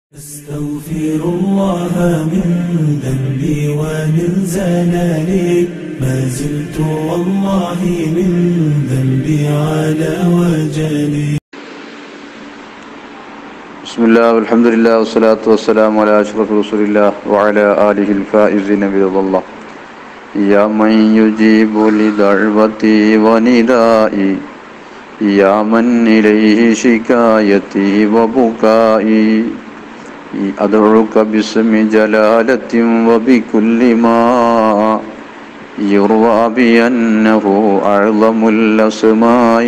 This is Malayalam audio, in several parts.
أستغفر الله من ذنبي ومن زلالي ما زلت والله من ذنبي على وجلي بسم الله والحمد لله والصلاة والسلام على أشرف رسول الله وعلى آله الفائزين برضا الله يا من يجيب لدعوتي وندائي يا من إليه شكايتي وبكائي أدعوك باسم جلالة وبكل ما يروى بأنه أعظم الأسماء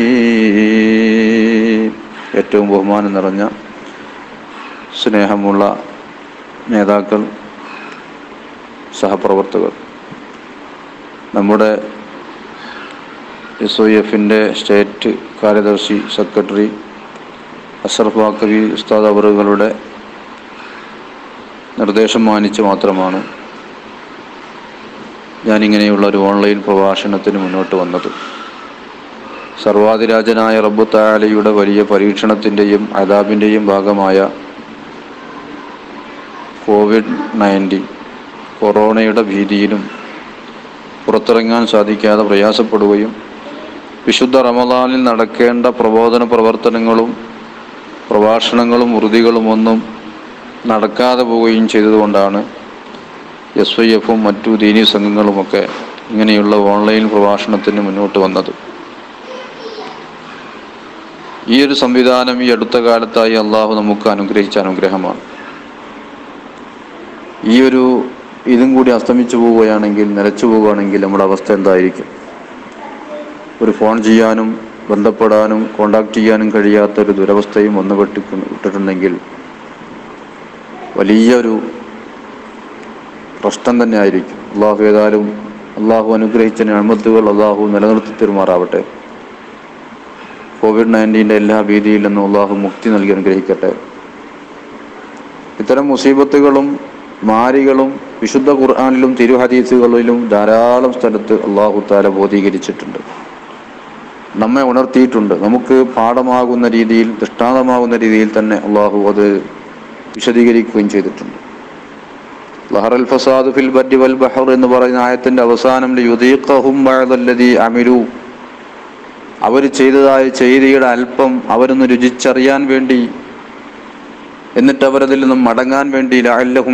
ഏറ്റവും ബഹുമാനം നിറഞ്ഞ സ്നേഹമുള്ള നേതാക്കൾ സഹപ്രവർത്തകർ നമ്മുടെ എസ് ഒ എഫിൻ്റെ സ്റ്റേറ്റ് കാര്യദർശി സെക്രട്ടറി അഷറഫ് വാക്കവി ഉസ്താദ് അവറുകളുടെ നിർദ്ദേശം മാനിച്ച് മാത്രമാണ് ഞാനിങ്ങനെയുള്ള ഒരു ഓൺലൈൻ പ്രഭാഷണത്തിന് മുന്നോട്ട് വന്നത് സർവാധിരാജനായ റബ്ബു താലയുടെ വലിയ പരീക്ഷണത്തിൻ്റെയും അതാബിൻ്റെയും ഭാഗമായ കോവിഡ് നയൻറ്റീൻ കൊറോണയുടെ ഭീതിയിലും പുറത്തിറങ്ങാൻ സാധിക്കാതെ പ്രയാസപ്പെടുകയും വിശുദ്ധ റമദാനിൽ നടക്കേണ്ട പ്രബോധന പ്രവർത്തനങ്ങളും പ്രഭാഷണങ്ങളും വൃതികളും ഒന്നും നടക്കാതെ പോവുകയും ചെയ്തതുകൊണ്ടാണ് എസ് വൈ എഫും മറ്റു ദീനീ സംഘങ്ങളുമൊക്കെ ഇങ്ങനെയുള്ള ഓൺലൈൻ പ്രഭാഷണത്തിന് മുന്നോട്ട് വന്നത് ഈ ഒരു സംവിധാനം ഈ അടുത്ത കാലത്തായി അള്ളാഹു നമുക്ക് അനുഗ്രഹിച്ച അനുഗ്രഹമാണ് ഈ ഒരു ഇതും കൂടി അസ്തമിച്ചു പോവുകയാണെങ്കിൽ നിലച്ചു പോവുകയാണെങ്കിൽ നമ്മുടെ അവസ്ഥ എന്തായിരിക്കും ഒരു ഫോൺ ചെയ്യാനും ബന്ധപ്പെടാനും കോണ്ടാക്ട് ചെയ്യാനും കഴിയാത്ത ഒരു ദുരവസ്ഥയും വന്നു പെട്ടി വിട്ടിട്ടുണ്ടെങ്കിൽ വലിയൊരു പ്രശ്നം തന്നെ ആയിരിക്കും അള്ളാഹു ഏതായാലും അള്ളാഹു അനുഗ്രഹിച്ച അഴിമത്തുകൾ അള്ളാഹു നിലനിർത്തി തെരുമാറാവട്ടെ കോവിഡ് നയൻറ്റീൻ്റെ എല്ലാ ഭീതിയിൽ നിന്നും അള്ളാഹു മുക്തി നൽകി അനുഗ്രഹിക്കട്ടെ ഇത്തരം മുസീബത്തുകളും മാരികളും വിശുദ്ധ ഖുർആാനിലും തിരുഹദീസുകളിലും ധാരാളം സ്ഥലത്ത് അള്ളാഹു താല ബോധീകരിച്ചിട്ടുണ്ട് നമ്മെ ഉണർത്തിയിട്ടുണ്ട് നമുക്ക് പാഠമാകുന്ന രീതിയിൽ ദൃഷ്ടാന്തമാകുന്ന രീതിയിൽ തന്നെ അള്ളാഹു അത് വിശദീകരിക്കുകയും ചെയ്തിട്ടുണ്ട് ലഹറൽ ഫസാദ് ഫിൽ ബറ്റി വൽ ബഹർ എന്ന് പറയുന്ന ആയത്തിന്റെ അവസാനം യുദീഖഹും ബഅദല്ലദീ അമിലു അവർ ചെയ്തതായ ചെയ്തിയുടെ അല്പം അവരൊന്ന് രുചിച്ചറിയാൻ വേണ്ടി എന്നിട്ട് അവരതിൽ നിന്നും മടങ്ങാൻ വേണ്ടി ലഅല്ലഹും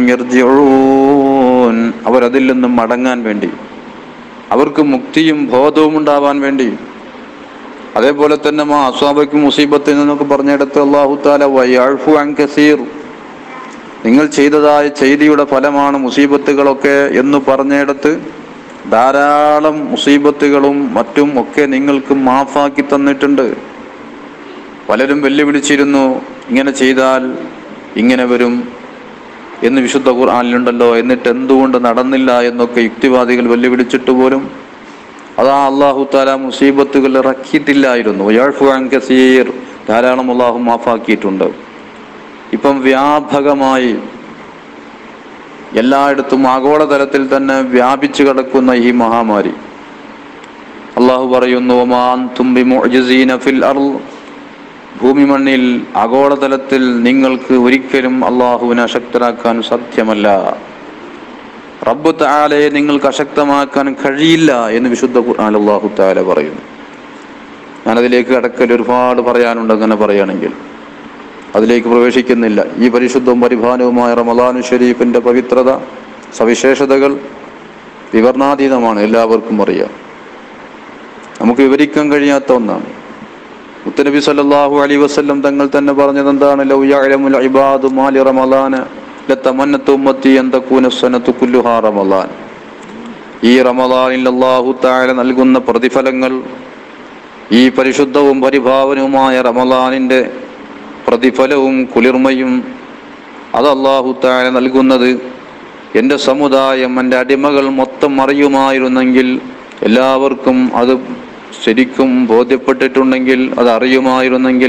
യർജിഊൻ അവരതിൽ നിന്നും മടങ്ങാൻ വേണ്ടി അവർക്ക് മുക്തിയും ബോധവും ഉണ്ടാവാൻ വേണ്ടി അതേപോലെ തന്നെ മാ അസ്വാബയ്ക്കും മുസീബത്തിൽ നിന്നൊക്കെ പറഞ്ഞെടുത്ത് അള്ളാഹു താല വയാഴ്ഫു അൻ കസീർ നിങ്ങൾ ചെയ്തതായ ചെയ്തിയുടെ ഫലമാണ് മുസീബത്തുകളൊക്കെ എന്ന് പറഞ്ഞിടത്ത് ധാരാളം മുസീബത്തുകളും മറ്റും ഒക്കെ നിങ്ങൾക്ക് മാഫാക്കി തന്നിട്ടുണ്ട് പലരും വെല്ലുവിളിച്ചിരുന്നു ഇങ്ങനെ ചെയ്താൽ ഇങ്ങനെ വരും എന്ന് വിശുദ്ധ ഖുർആാനിലുണ്ടല്ലോ എന്നിട്ട് എന്തുകൊണ്ട് നടന്നില്ല എന്നൊക്കെ യുക്തിവാദികൾ വെല്ലുവിളിച്ചിട്ട് പോലും അതാ അള്ളാഹു താല മുസീബത്തുകൾ ഇറക്കിയിട്ടില്ലായിരുന്നു യാഴ്ഫു അൻ കസീർ ധാരാളം അള്ളാഹു മാഫാക്കിയിട്ടുണ്ട് ഇപ്പം വ്യാപകമായി എല്ലായിടത്തും ആഗോളതലത്തിൽ തന്നെ വ്യാപിച്ചു കിടക്കുന്ന ഈ മഹാമാരി അള്ളാഹു പറയുന്നു ഒമാൻ തുമ്പി മുഅ്ജിസീന ഫിൽ അർള് ഭൂമി മണ്ണിൽ ആഗോളതലത്തിൽ നിങ്ങൾക്ക് ഒരിക്കലും അള്ളാഹുവിനെ അശക്തരാക്കാൻ സാധ്യമല്ല റബ്ബ് താലയെ നിങ്ങൾക്ക് അശക്തമാക്കാൻ കഴിയില്ല എന്ന് വിശുദ്ധ ഖുർആൻ അള്ളാഹു താല പറയുന്നു ഞാനതിലേക്ക് കടക്കൽ ഒരുപാട് പറയാനുണ്ട് അങ്ങനെ പറയുകയാണെങ്കിൽ അതിലേക്ക് പ്രവേശിക്കുന്നില്ല ഈ പരിശുദ്ധവും പരിഭാനവുമായ റമദാനു ഷരീഫിന്റെ പവിത്രത സവിശേഷതകൾ വിവർണാതീതമാണ് എല്ലാവർക്കും അറിയാം നമുക്ക് വിവരിക്കാൻ കഴിയാത്ത ഒന്നാണ് മുത്തനബി സല്ലല്ലാഹു അലൈഹി വസല്ലം തങ്ങൾ തന്നെ പറഞ്ഞത് എന്താണ് ലൗ യഅലമുൽ ഇബാദു മാലി റമളാന ലതമന്നതു ഉമ്മത്തി അൻ തകൂന സനതു കുല്ലുഹാ റമളാൻ ഈ റമളാനിൽ അല്ലാഹു തആല നൽകുന്ന പ്രതിഫലങ്ങൾ ഈ പരിശുദ്ധവും പരിഭാവനവുമായ റമളാനിന്റെ പ്രതിഫലവും കുളിർമയും അത് അള്ളാഹു താഴെ നൽകുന്നത് എൻ്റെ സമുദായം എൻ്റെ അടിമകൾ മൊത്തം അറിയുമായിരുന്നെങ്കിൽ എല്ലാവർക്കും അത് ശരിക്കും ബോധ്യപ്പെട്ടിട്ടുണ്ടെങ്കിൽ അത് അറിയുമായിരുന്നെങ്കിൽ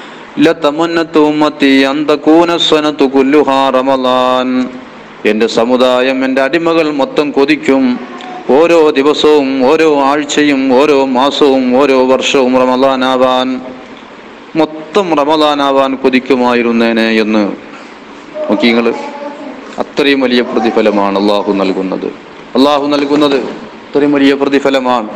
എൻ്റെ സമുദായം എൻ്റെ അടിമകൾ മൊത്തം കൊതിക്കും ഓരോ ദിവസവും ഓരോ ആഴ്ചയും ഓരോ മാസവും ഓരോ വർഷവും റമദാനാവാൻ മൊത്തം റമദാനാവാൻ കൊതിക്കുമായിരുന്നേനെ എന്ന് നോക്കിങ്ങൾ അത്രയും വലിയ പ്രതിഫലമാണ് അള്ളാഹു നൽകുന്നത് അള്ളാഹു നൽകുന്നത് അത്രയും വലിയ പ്രതിഫലമാണ്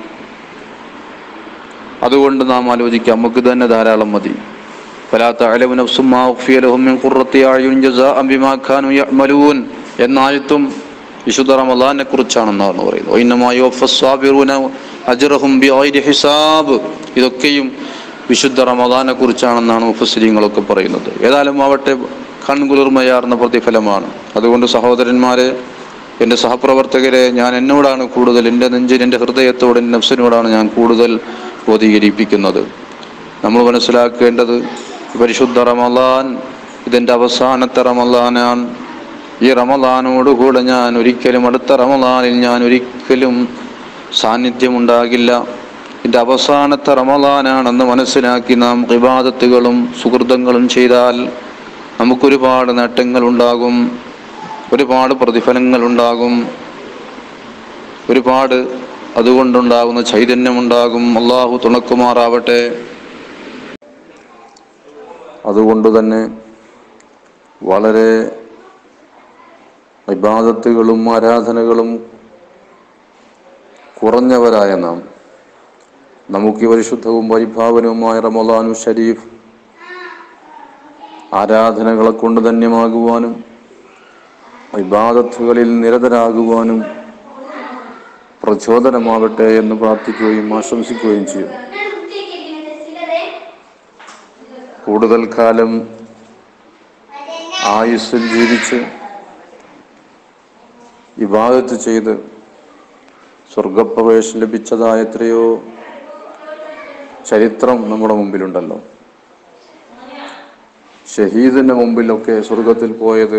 അതുകൊണ്ട് നാം ആലോചിക്കാം നമുക്ക് തന്നെ ധാരാളം മതി فلا تعلم نفس ما أخفي لهم من قرة أعين جزاء بما كانوا يعملون എന്നായത്തും വിശുദ്ധ റമദാനെ കുറിച്ചാണെന്നാണ് പറയുന്നത് ഒയിന്നമായി അജറഹും ബിഗൈരി ഹിസാബ് ഇതൊക്കെയും വിശുദ്ധ റമദാനെ കുറിച്ചാണെന്നാണ് മുഫസ്സിരിങ്ങളൊക്കെ പറയുന്നത് ഏതായാലും ആവട്ടെ കൺകുളിർമയാർന്ന പ്രതിഫലമാണ് അതുകൊണ്ട് സഹോദരന്മാരെ എൻ്റെ സഹപ്രവർത്തകരെ ഞാൻ എന്നോടാണ് കൂടുതൽ എൻ്റെ നെഞ്ചിന് എൻ്റെ ഹൃദയത്തോട് എൻ്റെ നഫ്സിനോടാണ് ഞാൻ കൂടുതൽ ബോധീകരിപ്പിക്കുന്നത് നമ്മൾ മനസ്സിലാക്കേണ്ടത് പരിശുദ്ധ റമദാൻ ഇതെൻ്റെ അവസാനത്തെ റമദാനാണ് ഈ റമദാനോടുകൂടെ ഞാൻ ഒരിക്കലും അടുത്ത റമദാനിൽ ഞാൻ ഒരിക്കലും സാന്നിധ്യമുണ്ടാകില്ല എൻ്റെ അവസാനത്തെ റമദാനാണെന്ന് മനസ്സിലാക്കി നാം ഇബാദത്തുകളും സുഹൃതങ്ങളും ചെയ്താൽ നമുക്കൊരുപാട് നേട്ടങ്ങൾ ഉണ്ടാകും ഒരുപാട് പ്രതിഫലങ്ങൾ ഉണ്ടാകും ഒരുപാട് അതുകൊണ്ടുണ്ടാകുന്ന ചൈതന്യമുണ്ടാകും അള്ളാഹു തുണക്കുമാറാവട്ടെ അതുകൊണ്ട് തന്നെ വളരെ ഇബാദത്തുകളും ആരാധനകളും കുറഞ്ഞവരായ നാം നമുക്ക് ഈ പരിശുദ്ധവും പരിഭാവനവുമായ റമദാനു ഷരീഫ് ആരാധനകളെ കൊണ്ട് ധന്യമാകുവാനും ഇബാദത്തുകളിൽ നിരതരാകുവാനും പ്രചോദനമാവട്ടെ എന്ന് പ്രാർത്ഥിക്കുകയും ആശംസിക്കുകയും ചെയ്യും കൂടുതൽ കാലം ആയുസ്സിൽ ജീവിച്ച് ഇബാദത്ത് ചെയ്ത് സ്വർഗപ്രവേശം ലഭിച്ചതായ എത്രയോ ചരിത്രം നമ്മുടെ മുമ്പിലുണ്ടല്ലോ ഷഹീദിന്റെ മുമ്പിലൊക്കെ സ്വർഗത്തിൽ പോയത്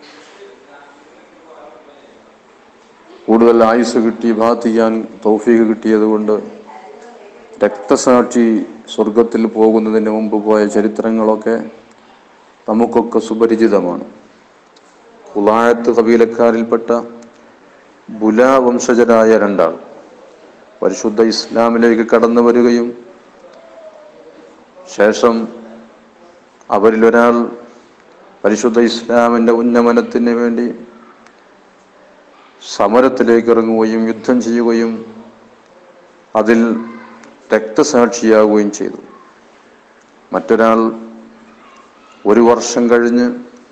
കൂടുതൽ ആയുസ് കിട്ടി ഭാഗത്ത് ചെയ്യാൻ തൗഫീഖ് കിട്ടിയത് കൊണ്ട് രക്തസാക്ഷി സ്വർഗത്തിൽ പോകുന്നതിന് മുമ്പ് പോയ ചരിത്രങ്ങളൊക്കെ നമുക്കൊക്കെ സുപരിചിതമാണ് കുലായത്ത് കബീലക്കാരിൽപ്പെട്ട ബുല വംശജരായ രണ്ടാൾ പരിശുദ്ധ ഇസ്ലാമിലേക്ക് കടന്നു വരികയും ശേഷം അവരിലൊരാൾ പരിശുദ്ധ ഇസ്ലാമിൻ്റെ ഉന്നമനത്തിന് വേണ്ടി സമരത്തിലേക്ക് ഇറങ്ങുകയും യുദ്ധം ചെയ്യുകയും അതിൽ രക്തസാക്ഷിയാവുകയും ചെയ്തു മറ്റൊരാൾ ഒരു വർഷം കഴിഞ്ഞ്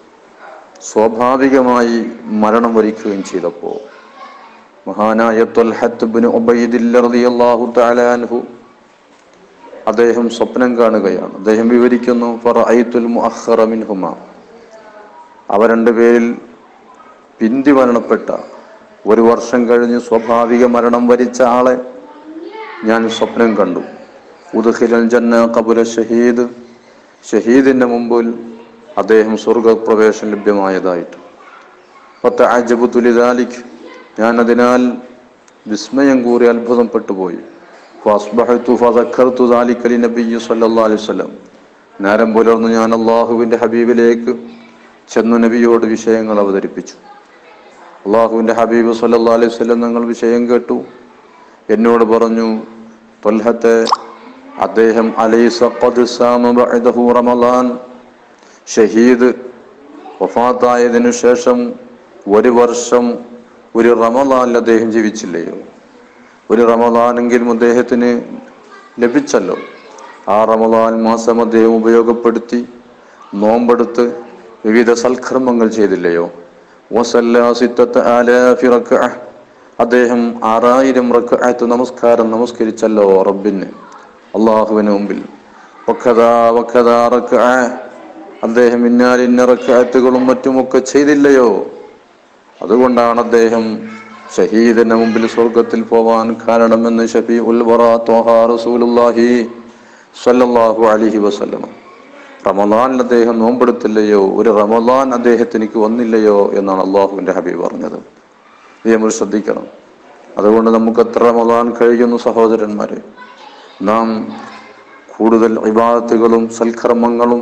സ്വാഭാവികമായി മരണം വരിക്കുകയും ചെയ്തപ്പോൾ മഹാനായ ത്വൽഹത്ത് ബിൻ ഉബൈദില്ല റളിയല്ലാഹു തആല അൻഹു അദ്ദേഹം സ്വപ്നം കാണുകയാണ് അദ്ദേഹം വിവരിക്കുന്നു ഫറഅയ്തുൽ മുഅഖറ മിൻഹുമ അവ രണ്ടുപേരിൽ പിന്തി മരണപ്പെട്ട ഒരു വർഷം കഴിഞ്ഞ് സ്വാഭാവിക മരണം വരിച്ച ആളെ ഞാൻ സ്വപ്നം കണ്ടു ഉദ്ഖിലൽ ജന്ന കബുല ഷഹീദ് ഷഹീദിന്റെ മുമ്പിൽ അദ്ദേഹം സ്വർഗപ്രവേശം ലഭ്യമായതായിട്ട് ഫതഅജബതു ലിദാലിക് ഞാൻ അതിനാൽ വിസ്മയം കൂറി അത്ഭുതപ്പെട്ടു പോയി ഫഅസ്ബഹതു ഫദക്കർതു ദാലിക ലിനബിയ്യി സ്വല്ലല്ലാഹു അലൈഹി വസല്ലം നേരം പുലർന്നു ഞാൻ അള്ളാഹുവിന്റെ ഹബീബിലേക്ക് ചെന്നു നബിയോട് വിഷയങ്ങൾ അവതരിപ്പിച്ചു അള്ളാഹുവിന്റെ ഹബീബ് സല്ലല്ലാഹു അലൈഹി വസല്ലം ഞങ്ങൾ വിഷയം കേട്ടു എന്നോട് പറഞ്ഞു തൊൽഹത്തെ അദ്ദേഹം അലൈസ ഖദ് സാമ ബഅദഹു റമളാൻ ഷഹീദ് വഫാത്തായതിനു ശേഷം ഒരു വർഷം ഒരു റമളാനിൽ അദ്ദേഹം ജീവിച്ചില്ലയോ ഒരു റമളാനെങ്കിലും അദ്ദേഹത്തിന് ലഭിച്ചല്ലോ ആ റമളാൻ മാസം അദ്ദേഹം ഉപയോഗപ്പെടുത്തി നോമ്പെടുത്ത് വിവിധ സൽക്കർമ്മങ്ങൾ ചെയ്തില്ലയോ വസല്ലാ സിത്തത്ത് ആലാഫി റക്അ അദ്ദേഹം ആറായിരം റക്അത്ത് നമസ്കാരം നമസ്കരിച്ചല്ലോ റബ്ബിന് അള്ളാഹുവിന് മുമ്പിൽ വഖദാ വഖദാ റക്അ അദ്ദേഹം ഇന്നാലിന്ന റക്അത്തുകളും മറ്റുമൊക്കെ ചെയ്തില്ലയോ അതുകൊണ്ടാണ് അദ്ദേഹം ഷഹീദിന്റെ മുമ്പിൽ സ്വർഗത്തിൽ പോവാൻ കാരണമെന്ന് ഷഫീ ഉൽ റസൂലുള്ളാഹി സ്വല്ലല്ലാഹു അലൈഹി വസല്ലം റമദാനിൽ അദ്ദേഹം നോമ്പെടുത്തില്ലയോ ഒരു റമദാൻ അദ്ദേഹത്തിനിക്ക് വന്നില്ലയോ എന്നാണ് അള്ളാഹുവിന്റെ ഹബീബ് പറഞ്ഞത് ഇത് നമ്മൾ ശ്രദ്ധിക്കണം അതുകൊണ്ട് നമുക്ക് എത്ര റമദാൻ കഴിയുന്നു സഹോദരന്മാരെ നാം കൂടുതൽ ഇബാദത്തുകളും സൽക്കർമ്മങ്ങളും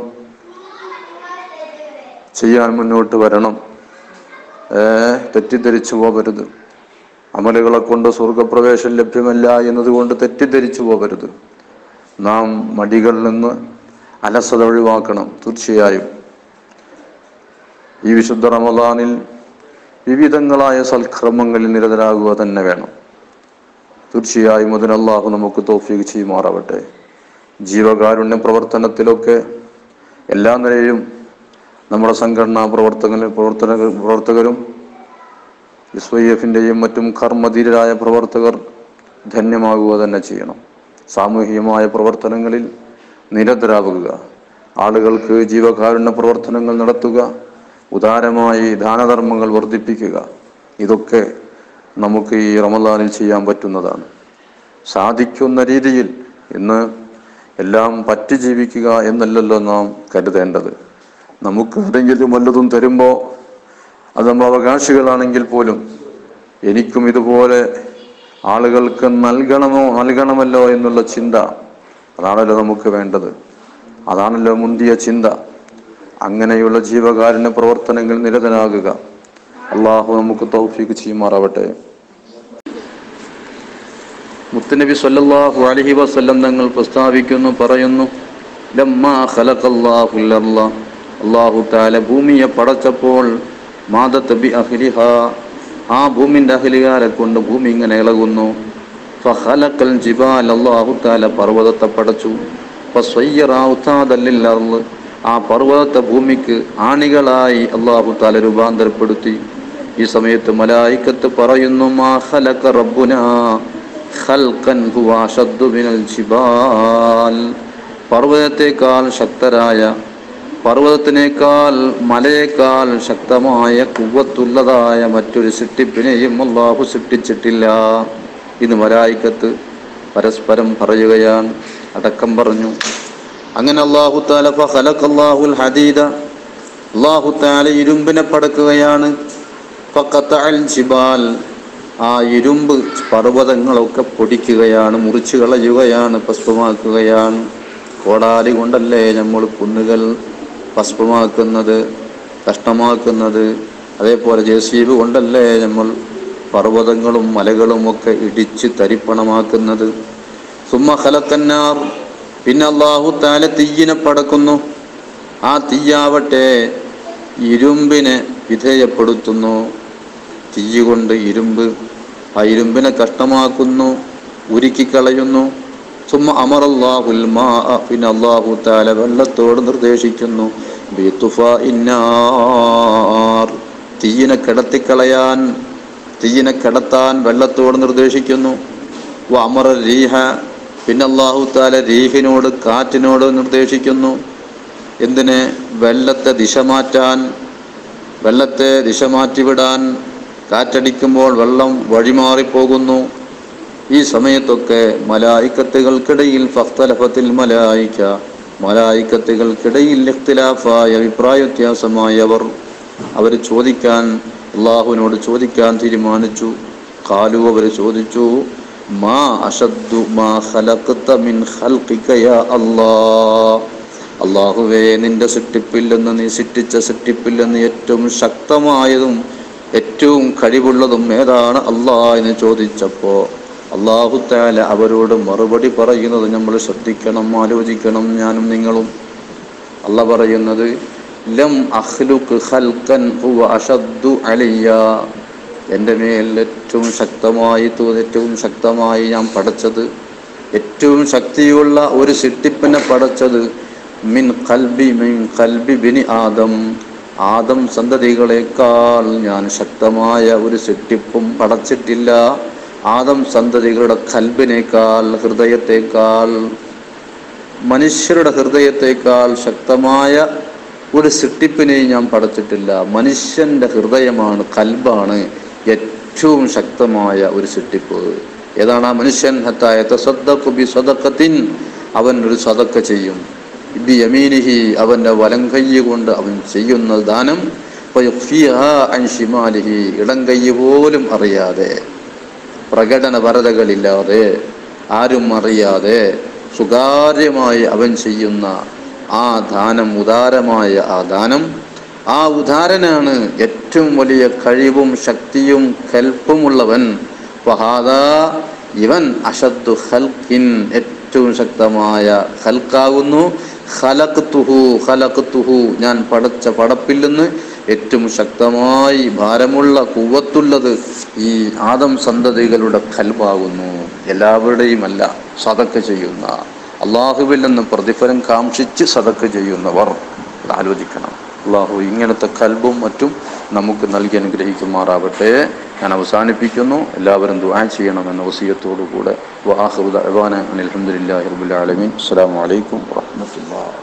ചെയ്യാൻ മുന്നോട്ട് വരണം ഏ തെറ്റിദ്ധരിച്ചു പോകരുത് അമലുകളെ കൊണ്ട് സ്വർഗപ്രവേശം ലഭ്യമല്ല എന്നതുകൊണ്ട് തെറ്റിദ്ധരിച്ചു പോകരുത് നാം മടികളിൽ നിന്ന് അലസത ഒഴിവാക്കണം തീർച്ചയായും ഈ വിശുദ്ധ റമദാനിൽ വിവിധങ്ങളായ സൽക്രമങ്ങളിൽ നിരതരാകുക തന്നെ വേണം തീർച്ചയായും അതിന് അള്ളാഹു നമുക്ക് തോഫീക്ക് ചെയ്യുമാറാവട്ടെ ജീവകാരുണ്യ പ്രവർത്തനത്തിലൊക്കെ എല്ലാ നിലയിലും നമ്മുടെ സംഘടനാ പ്രവർത്തകരും പ്രവർത്തന പ്രവർത്തകരും എസ് വൈ എഫിൻ്റെയും മറ്റും കർമ്മധീരരായ പ്രവർത്തകർ ധന്യമാകുക തന്നെ ചെയ്യണം സാമൂഹികമായ പ്രവർത്തനങ്ങളിൽ നിരതരാകുക ആളുകൾക്ക് ജീവകാരുണ്യ പ്രവർത്തനങ്ങൾ നടത്തുക ഉദാരമായി ദാനധർമ്മങ്ങൾ വർദ്ധിപ്പിക്കുക ഇതൊക്കെ നമുക്ക് ഈ റമദാനിൽ ചെയ്യാൻ പറ്റുന്നതാണ് സാധിക്കുന്ന രീതിയിൽ ഇന്ന് എല്ലാം പറ്റി ജീവിക്കുക എന്നല്ലല്ലോ നാം കരുതേണ്ടത് നമുക്ക് ആരെങ്കിലും വല്ലതും തരുമ്പോൾ അത് നമ്മൾ അവകാശികളാണെങ്കിൽ പോലും എനിക്കും ഇതുപോലെ ആളുകൾക്ക് നൽകണമോ നൽകണമല്ലോ എന്നുള്ള ചിന്ത അതാണല്ലോ നമുക്ക് വേണ്ടത് അതാണല്ലോ മുന്തിയ ചിന്ത അങ്ങനെയുള്ള ജീവകാരുണ്യ പ്രവർത്തനങ്ങൾ നിരതനാകുക അള്ളാഹു നമുക്ക് തൗഫീക്ക് ചെയ്യുമാറാവട്ടെ മുത്തുനബി സല്ലല്ലാഹു അലൈഹി വസല്ലം തങ്ങൾ പ്രസ്താവിക്കുന്നു പറയുന്നു ലമ്മാ ഖലഖല്ലാഹുൽ അർള അല്ലാഹു തആല ഭൂമിയെ പടച്ചപ്പോൾ മാദത്ത് ബി അഹ്ലിഹ ആ ഭൂമിൻ്റെ അഹ്ലികാരെ കൊണ്ട് ഭൂമി ഇങ്ങനെ ഇളകുന്നു ഫഖലഖൽ ജിബാൽ അല്ലാഹു തആല പർവ്വതത്തെ പടച്ചു ഫസയ്യറ ഔതാദൽ ലിൽ അർള് ആ പർവ്വതത്തെ ഭൂമിക്ക് ആണികളായി അല്ലാഹു തആല രൂപാന്തരപ്പെടുത്തി ഈ സമയത്ത് മലായിക്കത്ത് പറയുന്നു മാ ഖലഖ റബ്ബുനാ ഖൽഖൻ ഹുവ അശദ്ദു മിനൽ ജിബാൽ പർവ്വതത്തെക്കാൾ ശക്തരായ പർവ്വതത്തിനേക്കാൾ മലയേക്കാൾ ശക്തമായ കുവ്വത്തുള്ളതായ മറ്റൊരു സൃഷ്ടിപ്പിനെയും അള്ളാഹു സൃഷ്ടിച്ചിട്ടില്ല ഇന്ന് മലായിക്കത്ത് പരസ്പരം പറയുകയാണ് അടക്കം പറഞ്ഞു അങ്ങനെ അള്ളാഹു താല ഫലഖല്ലാഹുൽ ഹദീദ അള്ളാഹു താല ഇരുമ്പിനെ പടക്കുകയാണ് ഫഖത്തഅൽ ജിബാൽ ആ ഇരുമ്പ് പർവ്വതങ്ങളൊക്കെ പൊടിക്കുകയാണ് മുറിച്ചു കളയുകയാണ് ഭസ്മമാക്കുകയാണ് കോടാലി കൊണ്ടല്ലേ നമ്മൾ കുന്നുകൾ ഭസ്മമാക്കുന്നത് കഷ്ടമാക്കുന്നത് അതേപോലെ ജെ സി ബി കൊണ്ടല്ലേ നമ്മൾ പർവ്വതങ്ങളും മലകളും ഒക്കെ ഇടിച്ച് തരിപ്പണമാക്കുന്നത് സുമ്മ ഖലക്കന്നാർ പിന്നെ അള്ളാഹു താല തീയിനെ പടക്കുന്നു ആ തീയാവട്ടെ ഇരുമ്പിനെ വിധേയപ്പെടുത്തുന്നു തീ കൊണ്ട് ഇരുമ്പ് ആ ഇരുമ്പിനെ കഷ്ടമാക്കുന്നു ഉരുക്കിക്കളയുന്നു സുമ്മ അമറല്ലാഹുൽ മാ പിന്നെ അള്ളാഹു താല വെള്ളത്തോട് നിർദ്ദേശിക്കുന്നു ബിതുഫ ഇന്നാർ തീയിനെ കിടത്തിക്കളയാൻ തീയിനെ കിടത്താൻ വെള്ളത്തോട് നിർദ്ദേശിക്കുന്നു വ അമറ രീഹ പിന്നെ അള്ളാഹു താല രീഹിനോട് കാറ്റിനോട് നിർദ്ദേശിക്കുന്നു എന്തിന് വെള്ളത്തെ ദിശ മാറ്റാൻ വെള്ളത്തെ ദിശ മാറ്റിവിടാൻ കാറ്റടിക്കുമ്പോൾ വെള്ളം വഴിമാറിപ്പോകുന്നു ഈ സമയത്തൊക്കെ മലായിക്കത്തുകൾക്കിടയിൽ ഫഖ്തലഫത്തിൽ മലായിക്ക മലായിക്കത്തുകൾക്കിടയിൽ ഇഖ്തിലാഫായ അഭിപ്രായ വ്യത്യാസമായവർ അവർ ചോദിക്കാൻ അള്ളാഹുവിനോട് ചോദിക്കാൻ തീരുമാനിച്ചു കാലു അവർ ചോദിച്ചു മാ അഷദ്ദു മാ ഖലഖ്ത മിൻ ഖൽഖിക യാ അല്ലാഹ് അള്ളാഹുവേ നിന്റെ സൃഷ്ടിപ്പിൽ നിന്ന് നീ സൃഷ്ടിച്ച സൃഷ്ടിപ്പിൽ നിന്ന് ഏറ്റവും ശക്തമായതും ഏറ്റവും കഴിവുള്ളതും ഏതാണ് അള്ളാ എന്ന് ചോദിച്ചപ്പോൾ അള്ളാഹു താല അവരോട് മറുപടി പറയുന്നത് നമ്മൾ ശ്രദ്ധിക്കണം ആലോചിക്കണം ഞാനും നിങ്ങളും അല്ല പറയുന്നത് ലം അഹ്ലുക്ക് ഖൽഖൻ ഹുവ അഷദ്ദു അലയ്യ എൻ്റെ മേൽ ഏറ്റവും ശക്തമായി തോ- ഏറ്റവും ശക്തമായി ഞാൻ പടച്ചത് ഏറ്റവും ശക്തിയുള്ള ഒരു സിട്ടിപ്പിനെ പടച്ചത് മിൻ കൽബി മിൻ കൽബി ബിനി ആദം ആദം സന്തതികളെക്കാൾ ഞാൻ ശക്തമായ ഒരു സിട്ടിപ്പും പടച്ചിട്ടില്ല ആദം സന്തതികളുടെ കൽബിനേക്കാൾ ഹൃദയത്തേക്കാൾ മനുഷ്യരുടെ ഹൃദയത്തേക്കാൾ ശക്തമായ ഒരു സൃഷ്ടിപ്പിനെയും ഞാൻ പടച്ചിട്ടില്ല മനുഷ്യന്റെ ഹൃദയമാണ് കൽബാണ് ഏറ്റവും ശക്തമായ ഒരു സൃഷ്ടിപ്പ് ഏതാണ് ആ മനുഷ്യൻ ഹത്തായ തസദ്ദഖു ബി സദഖത്തിൻ അവൻ ഒരു സദക്ക ചെയ്യും ബി യമീനിഹി അവന്റെ വലം കൈ കൊണ്ട് അവൻ ചെയ്യുന്ന ദാനം ഫയുഖ്ഫിഹാ അൻ ഷിമാലിഹി ഇടം കൈ പോലും അറിയാതെ പ്രകടന വരതകളില്ലാതെ ആരും അറിയാതെ സ്വകാര്യമായി അവൻ ചെയ്യുന്ന ആ ദാനം ഉദാരമായ ആ ദാനം ആ ഉദാരനാണ് ഏറ്റവും വലിയ കഴിവും ശക്തിയും കൽപ്പുമുള്ളവൻ ഫഹാദ ഇവൻ അഷദ്ദു ഹൽക്കിൻ ഏറ്റവും ശക്തമായ ഹൽക്കാകുന്നു ഖലഖ്തുഹു ഖലഖ്തുഹു ഞാൻ പടച്ച പടപ്പിൽ നിന്ന് ഏറ്റവും ശക്തമായി ഭാരമുള്ള കുവത്തുള്ളത് ഈ ആദം സന്തതികളുടെ കൽബാകുന്നു എല്ലാവരുടെയും അല്ല സതക്ക ചെയ്യുന്ന അള്ളാഹുവിൽ നിന്ന് പ്രതിഫലം കാക്ഷിച്ച് സതക്ക ചെയ്യുന്നവർ അത് ആലോചിക്കണം അള്ളാഹു ഇങ്ങനത്തെ കൽബും മറ്റും നമുക്ക് നൽകി അനുഗ്രഹിക്കുമാറാവട്ടെ ഞാൻ അവസാനിപ്പിക്കുന്നു എല്ലാവരും ദുആ ചെയ്യണമെന്ന വസീയത്തോടു കൂടെ വാഹുദ് അഹ്വാന അനിൽഹമുല്ലാ റബുലാലമീൻ അസ്സാം വലൈക്കും വാഹമത്തുള്ള